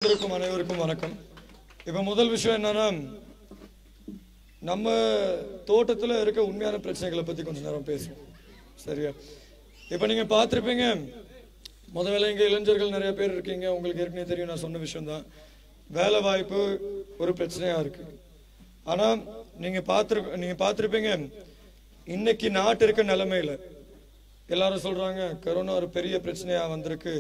அனைவருக்கும் அனைவருக்கும் வணக்கம் இப்ப முதல் விஷயம் என்னன்னா நம்ம தோட்டத்துல இருக்க உண்மையான பிரச்சனைகளை பத்தி கொஞ்ச நேரம் பேசுவோம் சரியா இப்ப நீங்க பார்த்திருப்பீங்க முதல்ல இங்க இளைஞர்கள் நிறைய பேர் இருக்கீங்க உங்களுக்கு ஏற்கனவே தெரியும் நான் சொன்ன விஷயம் தான் வேலை வாய்ப்பு ஒரு பிரச்சனையா இருக்கு ஆனா நீங்க பார்த்திருக்க நீங்க பார்த்திருப்பீங்க இன்னைக்கு நாட்டு இருக்க நிலைமையில எல்லாரும் சொல்றாங்க கரோனா ஒரு பெரிய பிரச்சனையா வந்திருக்கு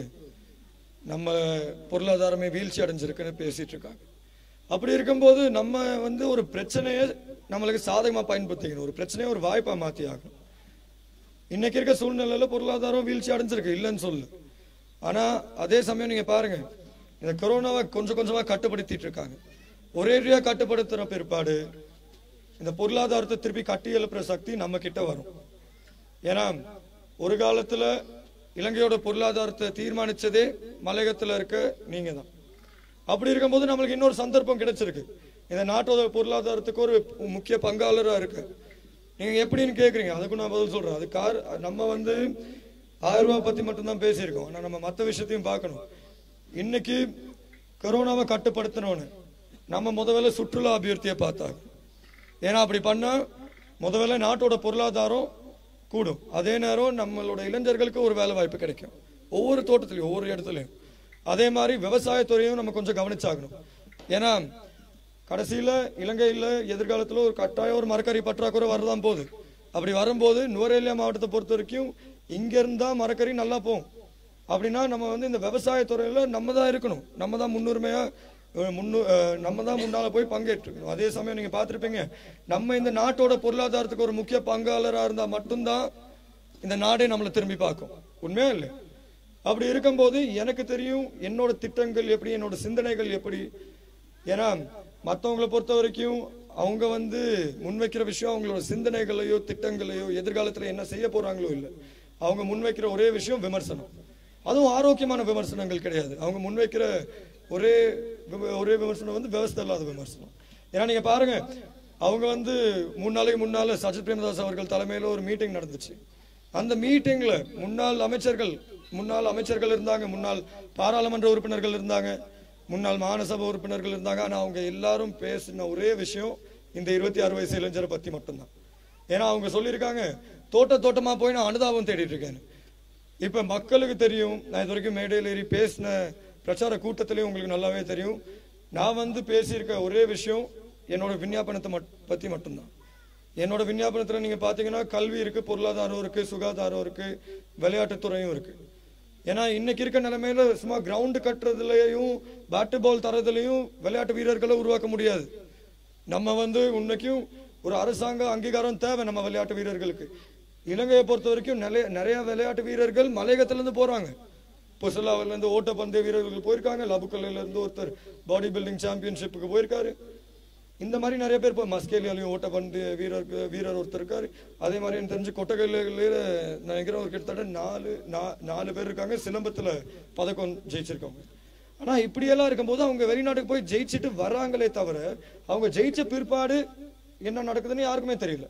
நம்ம பொருளாதாரமே வீழ்ச்சி அடைஞ்சிருக்குன்னு பேசிட்டு இருக்காங்க அப்படி இருக்கும்போது நம்ம வந்து ஒரு பிரச்சனையை நம்மளுக்கு சாதகமா பயன்படுத்திக்கணும் ஒரு பிரச்சனையை ஒரு வாய்ப்பா மாத்தி ஆகணும் இன்னைக்கு இருக்க சூழ்நிலையில பொருளாதாரம் வீழ்ச்சி அடைஞ்சிருக்கு இல்லைன்னு சொல்லு ஆனா அதே சமயம் நீங்க பாருங்க இந்த கொரோனாவை கொஞ்சம் கொஞ்சமா கட்டுப்படுத்திட்டு இருக்காங்க ஒரேடியா கட்டுப்படுத்துற பிற்பாடு இந்த பொருளாதாரத்தை திருப்பி கட்டி எழுப்புற சக்தி நம்ம கிட்ட வரும் ஏன்னா ஒரு காலத்துல இலங்கையோட பொருளாதாரத்தை தீர்மானிச்சதே மலையகத்துல இருக்க நீங்க தான் அப்படி இருக்கும்போது நம்மளுக்கு இன்னொரு சந்தர்ப்பம் கிடைச்சிருக்கு இந்த நாட்டோட பொருளாதாரத்துக்கு ஒரு முக்கிய பங்காளரா இருக்கு நீங்க எப்படின்னு கேக்குறீங்க அதுக்கும் நான் பதில் சொல்றேன் அது கார் நம்ம வந்து ஆயிரம் ரூபாய் பத்தி மட்டும்தான் பேசியிருக்கோம் ஆனா நம்ம மத்த விஷயத்தையும் பார்க்கணும் இன்னைக்கு கொரோனாவை கட்டுப்படுத்தணும்னு நம்ம முதல்ல சுற்றுலா அபிவிருத்தியை பார்த்தாங்க ஏன்னா அப்படி பண்ணா முதல்ல நாட்டோட பொருளாதாரம் கூடும் அதே நேரம் நம்மளோட இளைஞர்களுக்கு ஒரு வேலை வாய்ப்பு கிடைக்கும் ஒவ்வொரு தோட்டத்திலையும் ஒவ்வொரு இடத்துலையும் அதே மாதிரி விவசாயத்துறையும் நம்ம கொஞ்சம் கவனிச்சாகணும் ஏன்னா கடைசியில இலங்கையில எதிர்காலத்துல ஒரு கட்டாயம் ஒரு மரக்கறி பற்றாக்குறை வரதான் போகுது அப்படி வரும்போது நுவரேலியா மாவட்டத்தை பொறுத்த வரைக்கும் இங்க இருந்தா மரக்கறி நல்லா போகும் அப்படின்னா நம்ம வந்து இந்த விவசாயத்துறையில நம்ம தான் இருக்கணும் நம்ம தான் முன்னுரிமையா அஹ், முன்னு அஹ், நம்ம தான் முன்னால போய் பங்கேற்றுக்கணும் அதே சமயம் நீங்க பார்த்திருப்பீங்க நம்ம இந்த நாட்டோட பொருளாதாரத்துக்கு ஒரு முக்கிய பங்காளரா இருந்தா மட்டும்தான் இந்த நாடே நம்மளை திரும்பி பார்க்கும் உண்மையா இல்லை அப்படி இருக்கும்போது எனக்கு தெரியும் என்னோட திட்டங்கள் எப்படி என்னோட சிந்தனைகள் எப்படி ஏன்னா மற்றவங்களை பொறுத்த வரைக்கும் அவங்க வந்து முன்வைக்கிற விஷயம் அவங்களோட சிந்தனைகளையோ திட்டங்களையோ எதிர்காலத்துல என்ன செய்ய போறாங்களோ இல்லை அவங்க முன்வைக்கிற ஒரே விஷயம் விமர்சனம் அதுவும் ஆரோக்கியமான விமர்சனங்கள் கிடையாது அவங்க முன்வைக்கிற ஒரே விம- ஒரே விமர்சனம் வந்து விவசாய இல்லாத விமர்சனம் ஏன்னா நீங்க பாருங்க அவங்க வந்து மூணு நாளைக்கு முன்னால சஜித் பிரேமதாஸ் அவர்கள் தலைமையில ஒரு மீட்டிங் நடந்துச்சு அந்த மீட்டிங்ல முன்னாள் அமைச்சர்கள் முன்னாள் அமைச்சர்கள் இருந்தாங்க முன்னாள் பாராளுமன்ற உறுப்பினர்கள் இருந்தாங்க முன்னாள் மாநசபை உறுப்பினர்கள் இருந்தாங்க ஆனா அவங்க எல்லாரும் பேசின ஒரே விஷயம் இந்த இருபத்தி ஆறு வயசு இளைஞரை பத்தி மட்டும்தான் ஏன்னா அவங்க சொல்லியிருக்காங்க தோட்ட தோட்டமா போய் நான் அனுதாபம் தேடிட்டு இருக்கேன் இப்ப மக்களுக்கு தெரியும் நான் இது வரைக்கும் மேடையில் ஏறி பேசின பிரச்சார கூட்டத்திலேயும் உங்களுக்கு நல்லாவே தெரியும் நான் வந்து பேசியிருக்க ஒரே விஷயம் என்னோட விஞ்ஞாபனத்தை மட்- பத்தி மட்டும்தான் என்னோட விஞ்ஞாபனத்துல நீங்க பாத்தீங்கன்னா கல்வி இருக்கு பொருளாதாரம் இருக்கு சுகாதாரம் இருக்கு விளையாட்டுத்துறையும் இருக்கு ஏன்னா இன்னைக்கு இருக்க நிலைமையில சும்மா கிரவுண்ட் கட்டுறதுலயும் பேட்டு பால் தரதுலயும் விளையாட்டு வீரர்களை உருவாக்க முடியாது நம்ம வந்து உன்னைக்கும் ஒரு அரசாங்க அங்கீகாரம் தேவை நம்ம விளையாட்டு வீரர்களுக்கு இலங்கையை பொறுத்த வரைக்கும் நிறைய நிறைய விளையாட்டு வீரர்கள் மலையகத்துல இருந்து போறாங்க புசலாவில இருந்து ஓட்டப்பந்தய வீரர்கள் போயிருக்காங்க லபுக்கல்ல இருந்து ஒருத்தர் பாடி பில்டிங் சாம்பியன்ஷிப்புக்கு போயிருக்காரு இந்த மாதிரி நிறைய பேர் இப்போ மஸ்கேலியாலையும் ஓட்டப்பந்தய வீரருக்கு வீரர் ஒருத்தர் இருக்காரு அதே மாதிரி எனக்கு தெரிஞ்சு கொட்டகையில நினைக்கிறேன் ஒரு கிட்டத்தட்ட நாலு நா- நாலு பேர் இருக்காங்க சிலம்பத்துல பதக்கம் ஜெயிச்சிருக்காங்க ஆனா இப்படியெல்லாம் இருக்கும்போது அவங்க வெளிநாட்டுக்கு போய் ஜெயிச்சுட்டு வர்றாங்களே தவிர அவங்க ஜெயிச்ச பிற்பாடு என்ன நடக்குதுன்னு யாருக்குமே தெரியல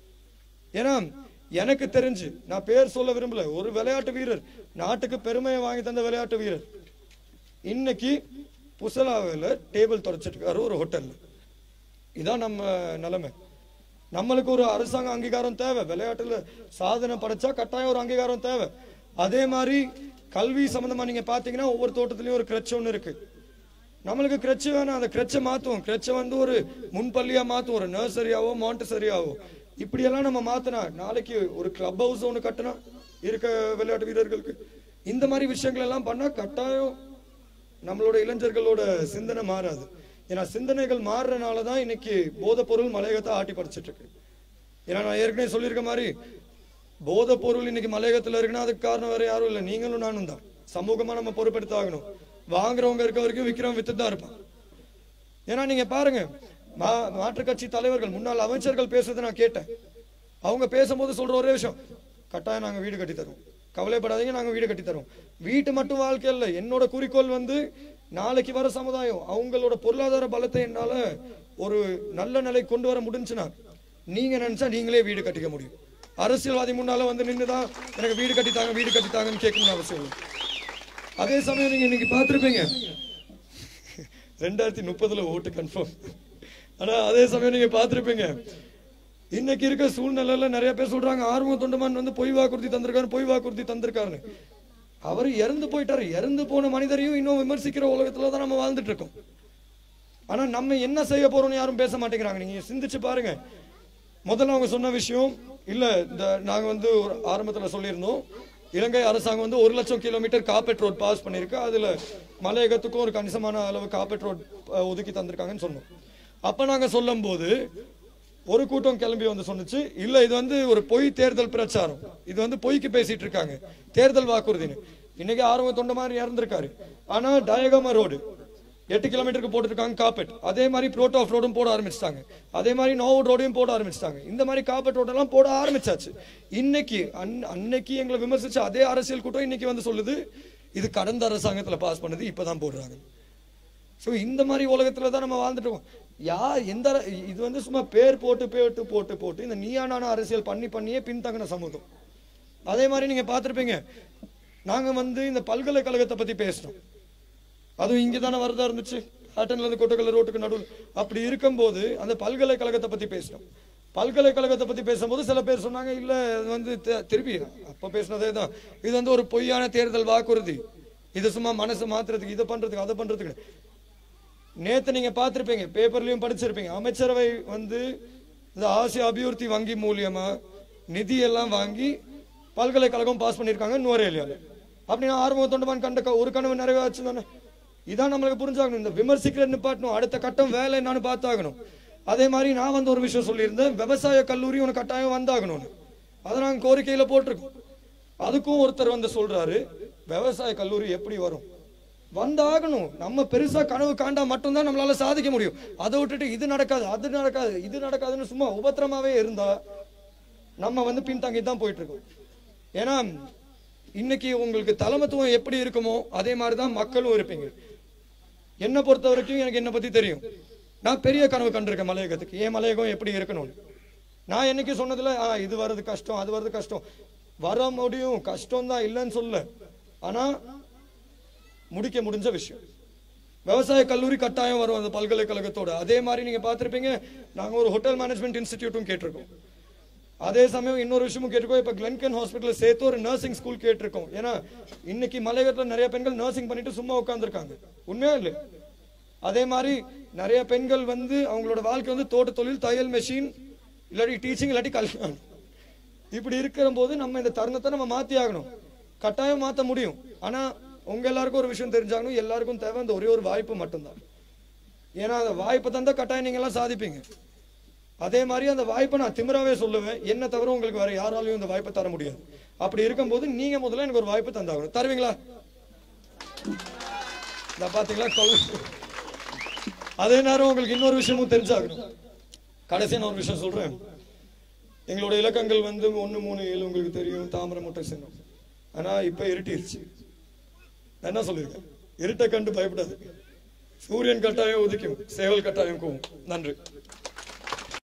ஏன்னா எனக்கு தெரிஞ்சு நான் பேர் சொல்ல விரும்பல ஒரு விளையாட்டு வீரர் நாட்டுக்கு பெருமையை வாங்கி தந்த விளையாட்டு வீரர் இன்னைக்கு புசலாவில் டேபிள் தொடச்சிட்டு இருக்காரு ஒரு ஹோட்டல்ல இதான் நம்ம நிலைமை நம்மளுக்கு ஒரு அரசாங்க அங்கீகாரம் தேவை விளையாட்டுல சாதனை படைச்சா கட்டாயம் ஒரு அங்கீகாரம் தேவை அதே மாதிரி கல்வி சம்பந்தமா நீங்க பாத்தீங்கன்னா ஒவ்வொரு தோட்டத்திலயும் ஒரு கிரட்ச் ஒண்ணு இருக்கு நம்மளுக்கு கிரட்ச் வேணாம் அந்த கிரட்சை மாத்துவோம் கிரட்சை வந்து ஒரு முன்பள்ளியா மாத்துவோம் ஒரு நர்சரியாவோ மாண்டசரியாவோ இப்படியெல்லாம் நம்ம மாத்தினா நாளைக்கு ஒரு கிளப் ஹவுஸ் ஒன்று கட்டினா இருக்க விளையாட்டு வீரர்களுக்கு இந்த மாதிரி விஷயங்கள் எல்லாம் பண்ணா கட்டாயம் நம்மளோட இளைஞர்களோட சிந்தனை மாறாது ஏன்னா சிந்தனைகள் மாறுறனால தான் இன்னைக்கு போதைப் பொருள் மலையகத்தை ஆட்டி படிச்சிட்டு இருக்கு ஏன்னா நான் ஏற்கனவே சொல்லியிருக்க மாதிரி போதைப் பொருள் இன்னைக்கு மலையகத்துல இருக்குன்னா அதுக்கு காரணம் வேற யாரும் இல்லை நீங்களும் நானும் தான் சமூகமா நம்ம பொறுப்பெடுத்து ஆகணும் வாங்குறவங்க இருக்க வரைக்கும் விற்கிறவன் வித்து தான் இருப்பான் ஏன்னா நீங்க பாருங்க மா மாற்றுக் கட்சி தலைவர்கள் முன்னாள் அமைச்சர்கள் பேசுறதை நான் கேட்டேன் அவங்க பேசும்போது சொல்ற ஒரே விஷயம் கட்டாயம் நாங்க வீடு கட்டி தரோம் கவலைப்படாதீங்க நாங்க வீடு கட்டி தரோம் வீட்டு மட்டும் வாழ்க்கை இல்ல என்னோட குறிக்கோள் வந்து நாளைக்கு வர சமுதாயம் அவங்களோட பொருளாதார பலத்தை என்னால ஒரு நல்ல நிலை கொண்டு வர முடிஞ்சுன்னா நீங்க நினைச்சா நீங்களே வீடு கட்டிக்க முடியும் அரசியல்வாதி முன்னால வந்து நின்னுதான் எனக்கு வீடு கட்டித்தாங்க வீடு கட்டித்தாங்கன்னு கேட்கணும்னு அவசியம் இல்லை அதே சமயம் நீங்க இன்னைக்கு பார்த்திருப்பீங்க ரெண்டாயிரத்தி முப்பதுல ஓட்டு கன்ஃபார்ம் ஆனா அதே சமயம் நீங்க பார்த்திருப்பீங்க இன்னைக்கு இருக்க சூழ்நிலையில நிறைய பேர் சொல்றாங்க ஆர்வம் தொண்டமான் வந்து பொய் வாக்குறுதி தந்திருக்காரு பொய் வாக்குறுதி தந்திருக்காருன்னு அவர் இறந்து போயிட்டாரு இறந்து போன மனிதரையும் இன்னும் விமர்சிக்கிற உலகத்துல தான் நம்ம வாழ்ந்துட்டு இருக்கோம் ஆனா நம்ம என்ன செய்ய போறோம்னு யாரும் பேச மாட்டேங்கிறாங்க நீங்க சிந்திச்சு பாருங்க முதல்ல அவங்க சொன்ன விஷயம் இல்ல இந்த நாங்க வந்து ஒரு ஆரம்பத்துல சொல்லியிருந்தோம் இலங்கை அரசாங்கம் வந்து ஒரு லட்சம் கிலோமீட்டர் காப்பெட் ரோட் பாஸ் பண்ணிருக்கு அதுல மலையகத்துக்கும் ஒரு கணிசமான அளவு காப்பெட் ரோட் அஹ், ஒதுக்கி தந்திருக்காங்கன்னு சொன்னோம் அப்ப நாங்க சொல்லும் போது ஒரு கூட்டம் கிளம்பி வந்து சொன்னுச்சு இல்ல இது வந்து ஒரு பொய் தேர்தல் பிரச்சாரம் இது வந்து பொய்க்கு பேசிட்டு இருக்காங்க தேர்தல் வாக்குறுதின்னு இன்னைக்கு ஆர்வம் தொண்ட மாதிரி இறந்திருக்காரு ஆனா டயகம ரோடு எட்டு கிலோமீட்டருக்கு போட்டுருக்காங்க காப்பெட் அதே மாதிரி ப்ரோட் ஆஃப் ரோடும் போட ஆரம்பிச்சிட்டாங்க அதே மாதிரி நோவுட் ரோடையும் போட ஆரம்பிச்சிட்டாங்க இந்த மாதிரி காப்பெட் ரோடெல்லாம் போட ஆரம்பிச்சாச்சு இன்னைக்கு அன்- அன்னைக்கு எங்களை விமர்சிச்ச அதே அரசியல் கூட்டம் இன்னைக்கு வந்து சொல்லுது இது கடந்த அரசாங்கத்துல பாஸ் பண்ணது இப்பதான் போடுறாங்க ஸோ இந்த மாதிரி உலகத்துல தான் நம்ம வாழ்ந்துட்டு இருக்கோம் யார் எந்த அர- இது வந்து சும்மா பேர் போட்டு போட்டு போட்டு போட்டு இந்த நீயா நானா அரசியல் பண்ணி பண்ணியே பின்தங்கின சமூகம் அதே மாதிரி நீங்க பார்த்திருப்பீங்க நாங்க வந்து இந்த பல்கலைக்கழகத்தை பத்தி பேசினோம் அதுவும் இங்க தானே வரதா இருந்துச்சு ஹாட்டன்ல இருந்து கொட்டக்கல்ல ரோட்டுக்கு நடுவில் அப்படி இருக்கும்போது அந்த பல்கலைக்கழகத்தை பத்தி பேசினோம் பல்கலைக்கழகத்தை பத்தி பேசும்போது சில பேர் சொன்னாங்க இல்ல இது வந்து தி- திருப்பி அப்ப பேசினதே தான் இது வந்து ஒரு பொய்யான தேர்தல் வாக்குறுதி இது சும்மா மனசு மாத்துறதுக்கு இதை பண்றதுக்கு அதை பண்றதுக்கு நேத்து நீங்க பார்த்திருப்பீங்க பேப்பர்லயும் படிச்சிருப்பீங்க அமைச்சரவை வந்து இந்த ஆசிய அபிவிருத்தி வங்கி மூலியமா நிதி எல்லாம் வாங்கி பல்கலைக்கழகம் பாஸ் பண்ணிருக்காங்க நுவரேலியால அப்படின்னா ஆர்வ தொண்டமான் கண்ட க- ஒரு கனவு நிறைவேச்சு தானே இதான் நம்மளுக்கு புரிஞ்சாகணும் இந்த விமர்சிக்கிற நிப்பாட்டணும் அடுத்த கட்டம் வேலை என்னன்னு பார்த்தாகணும் அதே மாதிரி நான் வந்து ஒரு விஷயம் சொல்லியிருந்தேன் விவசாய கல்லூரி உனக்கு கட்டாயம் வந்தாகணும்னு அதை நாங்க கோரிக்கையில போட்டிருக்கோம் அதுக்கும் ஒருத்தர் வந்து சொல்றாரு விவசாய கல்லூரி எப்படி வரும் வந்தாகணும் நம்ம பெருசா கனவு காண்டா மட்டும்தான் நம்மளால சாதிக்க முடியும் அதை விட்டுட்டு இது நடக்காது அது நடக்காது இது நடக்காதுன்னு சும்மா உபத்திரமாவே இருந்தா நம்ம வந்து பின்தங்கி தான் போயிட்டு இருக்கோம் ஏன்னா இன்னைக்கு உங்களுக்கு தலைமத்துவம் எப்படி இருக்குமோ அதே மாதிரி தான் மக்களும் இருப்பீங்க என்னை பொறுத்த வரைக்கும் எனக்கு என்னை பத்தி தெரியும் நான் பெரிய கனவு கண்டிருக்கேன் மலையகத்துக்கு ஏன் மலையகம் எப்படி இருக்கணும்னு நான் என்னைக்கு சொன்னதுல ஆ இது வர்றது கஷ்டம் அது வர்றது கஷ்டம் வர முடியும் கஷ்டம் தான் இல்லைன்னு சொல்ல ஆனா முடிக்க முடிஞ்ச விஷயம் விவசாய கல்லூரி கட்டாயம் வரும் அந்த பல்கலைக்கழகத்தோட அதே மாதிரி நீங்க பார்த்திருப்பீங்க நாங்க ஒரு ஹோட்டல் மேனேஜ்மெண்ட் இன்ஸ்டிடியூட்டும் கேட்டிருக்கோம் அதே சமயம் இன்னொரு விஷயமும் கேட்டிருக்கோம் இப்ப கிளென்கன் ஹாஸ்பிட்டல் சேர்த்து ஒரு நர்சிங் ஸ்கூல் கேட்டிருக்கோம் ஏன்னா இன்னைக்கு மலையகத்துல நிறைய பெண்கள் நர்சிங் பண்ணிட்டு சும்மா உட்கார்ந்திருக்காங்க உண்மையா இல்லை அதே மாதிரி நிறைய பெண்கள் வந்து அவங்களோட வாழ்க்கை வந்து தோட்ட தொழில் தையல் மெஷின் இல்லாட்டி டீச்சிங் இல்லாட்டி கல்யாணம் இப்படி இருக்கிற போது நம்ம இந்த தருணத்தை நம்ம மாத்தி ஆகணும் கட்டாயம் மாத்த முடியும் ஆனா உங்க எல்லாருக்கும் ஒரு விஷயம் தெரிஞ்சாகணும் எல்லாருக்கும் தேவை அந்த ஒரே ஒரு வாய்ப்பு மட்டும்தான் ஏன்னா அந்த வாய்ப்பை தந்தா கட்டாயம் நீங்க எல்லாம் சாதிப்பீங்க அதே மாதிரி அந்த வாய்ப்பை நான் திமிராவே சொல்லுவேன் என்ன தவிர உங்களுக்கு வேற யாராலையும் இந்த வாய்ப்பை தர முடியாது அப்படி இருக்கும்போது நீங்க முதல்ல எனக்கு ஒரு வாய்ப்பு தந்தாகணும் தருவீங்களா இந்த பாத்தீங்களா கொல்- அதே நேரம் உங்களுக்கு இன்னொரு விஷயமும் தெரிஞ்சாகணும் கடைசியா நான் ஒரு விஷயம் சொல்றேன் எங்களோட இலக்கங்கள் வந்து ஒண்ணு மூணு ஏழு உங்களுக்கு தெரியும் தாமரை முட்டை சின்னம் ஆனா இப்ப இருட்டிருச்சு நான் என்ன சொல்லியிருக்கேன் இருட்டை கண்டு பயப்படாது சூரியன் கட்டாயம் உதிக்கும் சேவல் கட்டாயம் கூவும் நன்றி